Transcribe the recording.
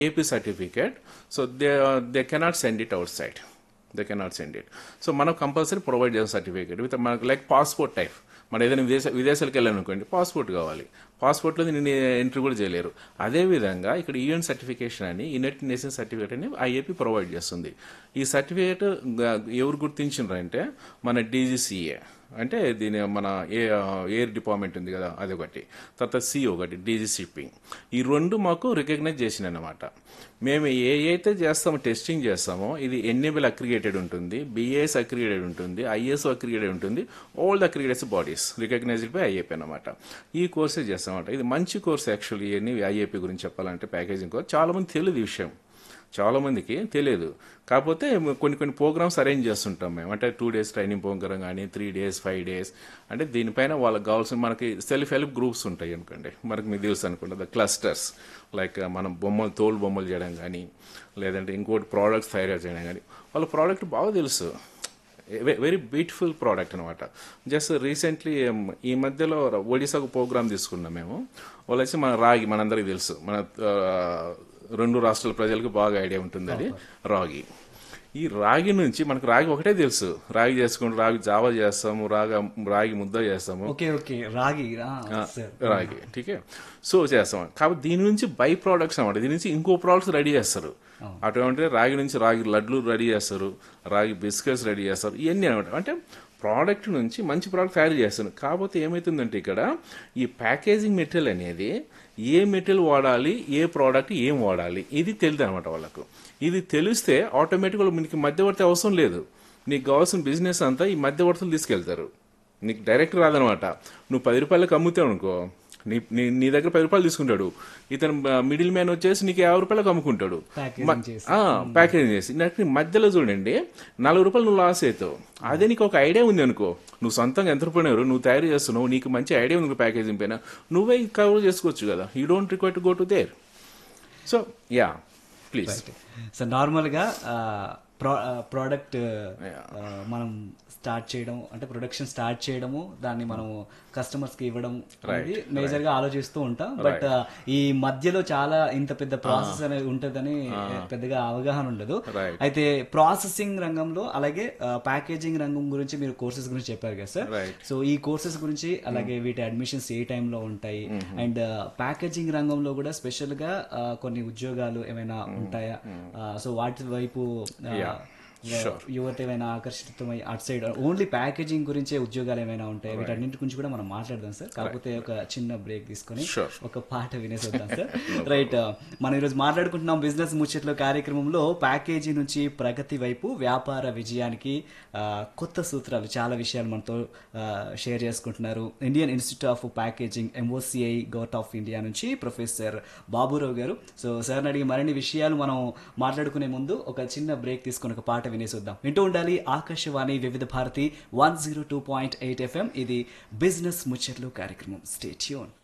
AP certificate so they they cannot send it outside they cannot send it so మనం compulsory provide చేయాలి certificate with మనకు like passport type మన ఏదైనా విదేశ విదేశాలకు వెళ్ళాలనుకోండి passport కావాలి పాస్పోర్ట్లో నేను ఎంట్రీ కూడా చేయలేరు అదేవిధంగా ఇక్కడ ఈవెంట్ సర్టిఫికేషన్ అని యునైటెడ్ నేషన్స్ సర్టిఫికేట్ అని ఐఏపీ ప్రొవైడ్ చేస్తుంది ఈ సర్టిఫికేట్ ఎవరు గుర్తించారంటే మన డీజీసీఏ అంటే దీని మన ఏ ఎయిర్ డిపార్ట్మెంట్ ఉంది కదా అదొకటి తర్వాత సి ఒకటి డీజీ షిప్పింగ్ ఈ రెండు మాకు రికగ్నైజ్ చేసిన అనమాట మేము ఏ అయితే చేస్తామో టెస్టింగ్ చేస్తామో ఇది ఎన్ఏబుల్ అక్రిగేటెడ్ ఉంటుంది బిఏఎస్ అక్రిగేటెడ్ ఉంటుంది ఐఎస్ అక్రిగేటెడ్ ఉంటుంది all the accredited bodies recognised by I A P అనమాట ఈ కోర్సే చేస్తామన్నమాట ఇది మంచి కోర్స్ యాక్చువల్లీ ఇవన్నీ ఐఏపీ గురించి చెప్పాలంటే ప్యాకేజింగ్ కోర్స్ చాలా మంది తెలియదు ఈ విషయం చాలా మందికి తెలియదు కాకపోతే కొన్ని కొన్ని ప్రోగ్రామ్స్ అరేంజ్ చేస్తుంటాం మేము అంటే టూ డేస్ ట్రైనింగ్ ప్రోగ్రామ్ కానీ త్రీ డేస్ ఫైవ్ డేస్ అంటే దీనిపైన వాళ్ళకి కావాల్సిన మనకి సెల్ఫ్ హెల్ప్ గ్రూప్స్ ఉంటాయి అనుకోండి మనకి మీకు తెలుసు అనుకోండి ద క్లస్టర్స్ లైక్ మనం బొమ్మలు తోలు బొమ్మలు చేయడం కానీ లేదంటే ఇంకోటి ప్రోడక్ట్స్ తయారు చేయడం కానీ వాళ్ళ ప్రోడక్ట్ బాగా తెలుసు వెరీ బ్యూటిఫుల్ ప్రోడక్ట్ అనమాట జస్ట్ రీసెంట్లీ ఈ మధ్యలో ఒడిశాకు ప్రోగ్రామ్ తీసుకున్నాం మేము వాళ్ళు వచ్చి మన రాగి మనందరికీ తెలుసు మన ఆ, రెండు రాష్ట్రాల ప్రజలకు బాగా ఐడియా ఉంటుంది అది రాగి ఈ రాగి నుంచి మనకు రాగి ఒకటే తెలుసు రాగి చేసుకుంటూ రాగి జావా చేస్తాము రాగా రాగి ముద్ద చేస్తాము ఓకే ఓకే రాగి సార్ రాగి ఠీకే సో చేస్తాం కాబట్టి దీని నుంచి బై ప్రోడక్ట్స్ అనమాట దీని నుంచి ఇంకో ప్రోడక్ట్స్ రెడీ చేస్తారు అటువంటి రాగి నుంచి రాగి లడ్లు రెడీ చేస్తారు రాగి బిస్కెట్స్ రెడీ చేస్తారు ఇవన్నీ అనమాట అంటే ప్రోడక్ట్ నుంచి మంచి ప్రోడక్ట్ తయారు చేస్తారు కాకపోతే ఏమవుతుందంటే ఇక్కడ ఈ ప్యాకేజింగ్ మెటీరియల్ అనేది ఏ మెటీరియల్ వాడాలి ఏ ప్రోడక్ట్ ఏం వాడాలి ఇది తెలియదు అనమాట వాళ్ళకు ఇది తెలిస్తే ఆటోమేటిక్గా మీకు మధ్యవర్తి అవసరం లేదు నీకు కావాల్సిన బిజినెస్ అంతా ఈ మధ్యవర్తులు తీసుకెళ్తారు నీకు డైరెక్ట్ రాదనమాట నువ్వు పది రూపాయలకు అమ్ముతావు అనుకో నీ నీ నీ దగ్గర పది రూపాయలు తీసుకుంటాడు ఇతను మిడిల్ మ్యాన్ వచ్చేసి నీకు యాభై రూపాయలకు అమ్ముకుంటాడు ప్యాకేజింగ్ చేసి ప్యాకేజింగ్ చేసి నాకు మధ్యలో చూడండి నలభై రూపాయలు నువ్వు లాస్ అవుతావు అదే నీకు ఒక ఐడియా ఉంది అనుకో నువ్వు సొంతంగా ఎంతర్ప్రినర్ నువ్వు తయారు చేస్తున్నావు నీకు మంచి ఐడియా ఉంది ప్యాకేజింగ్ పైన నువ్వే కవర్ చేసుకోవచ్చు కదా you don't require to go to there so yeah please so నార్మల్గా ప్రోడక్ట్ మనం స్టార్ట్ చేయడం అంటే ప్రొడక్షన్ స్టార్ట్ చేయడము దాన్ని మనము కస్టమర్స్ కి ఇవ్వడం అనేది మేజర్ గా ఆలోచిస్తూ ఉంటాం బట్ ఈ మధ్యలో చాలా ఇంత పెద్ద ప్రాసెస్ అనేది ఉంటుందని పెద్దగా అవగాహన ఉండదు Right. అయితే ప్రాసెసింగ్ రంగంలో అలాగే ప్యాకేజింగ్ రంగం గురించి మీరు కోర్సెస్ గురించి చెప్పారు కదా సార్ Right. సో ఈ కోర్సెస్ గురించి అలాగే వీటి అడ్మిషన్స్ ఏ టైంలో ఉంటాయి అండ్ ప్యాకేజింగ్ రంగంలో కూడా స్పెషల్ గా ఆ, కొన్ని ఉద్యోగాలు ఏమైనా ఉంటాయా సో వాటి వైపు ఆ, యువత ఏమైనా ఆకర్షితమై అటు సైడ్ ఓన్లీ ప్యాకేజింగ్ గురించే ఉద్యోగాలు ఏమైనా ఉంటాయి వీటన్నింటి గురించి కూడా మనం మాట్లాడదాం సార్ కాకపోతే ఒక చిన్న బ్రేక్ తీసుకొని Sure. ఒక పాట వినేసొద్దాం సార్ రైట్ మనం ఈరోజు మాట్లాడుకుంటున్నాం బిజినెస్ ముచ్చట్లో కార్యక్రమంలో ప్యాకేజీ నుంచి ప్రగతి వైపు వ్యాపార విజయానికి ఆ, కొత్త సూత్రాలు చాలా విషయాలు మనతో షేర్ చేసుకుంటున్నారు Indian institute of packaging M O C I government of India నుంచి professor Baburao garu so sir అడిగి మరిన్ని విషయాలు మనం మాట్లాడుకునే ముందు ఒక చిన్న బ్రేక్ తీసుకొని ఒక పాట వినేసొద్దాం వింటూ ఉండాలి Akashvani Vividh Bharati one zero two point eight F M ఇది బిజినెస్ ముచ్చట్లు కార్యక్రమం స్టేట్యూన్